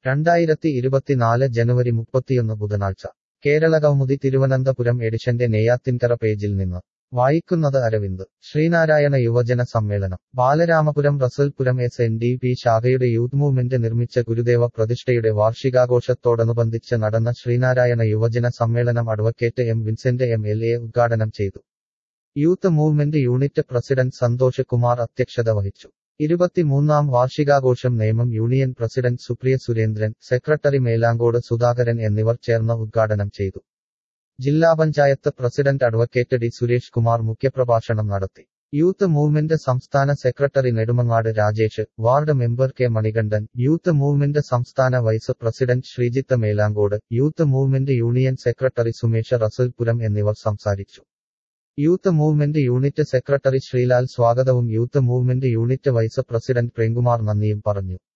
രണ്ടായിരത്തി ഇരുപത്തിനാല് ജനുവരി മുപ്പത്തിയൊന്ന് ബുധനാഴ്ച കേരളകൗമുദി തിരുവനന്തപുരം എഡിഷന്റെ നെയ്യാത്തിൻകര പേജിൽ നിന്ന് വായിക്കുന്നത് അരവിന്ദ് ശ്രീനാരായണ യുവജന സമ്മേളനം Balaramapuram Russelpuram S N D P ശാഖയുടെ യൂത്ത് മൂവ്മെന്റ് നിർമ്മിച്ച ഗുരുദേവ പ്രതിഷ്ഠയുടെ വാർഷികാഘോഷത്തോടനുബന്ധിച്ച് നടന്ന ശ്രീനാരായണ യുവജന സമ്മേളനം advocate M Vincent M L A ഉദ്ഘാടനം ചെയ്തു youth movement unit president Santhosh Kumar അധ്യക്ഷത വഹിച്ചു ഇരുപത്തിമൂന്നാം വാർഷികാഘോഷം നിയമം union president Supriya Surendran secretary Melankode Sudhakaran എന്നിവർ ചേർന്ന് ഉദ്ഘാടനം ചെയ്തു ജില്ലാ panchayat president advocate D Suresh Kumar മുഖ്യപ്രഭാഷണം നടത്തി യൂത്ത് മൂവ്മെന്റ് സംസ്ഥാന secretary Nedumangad Rajesh ward member K Manikandan youth movement സംസ്ഥാന vice president Sreejith Melankode youth movement union secretary Sumesh Russelpuram എന്നിവർ സംസാരിച്ചു youth movement unit secretary Sreelal സ്വാഗതവും youth movement unit vice president Premkumar നന്ദിയും പറഞ്ഞു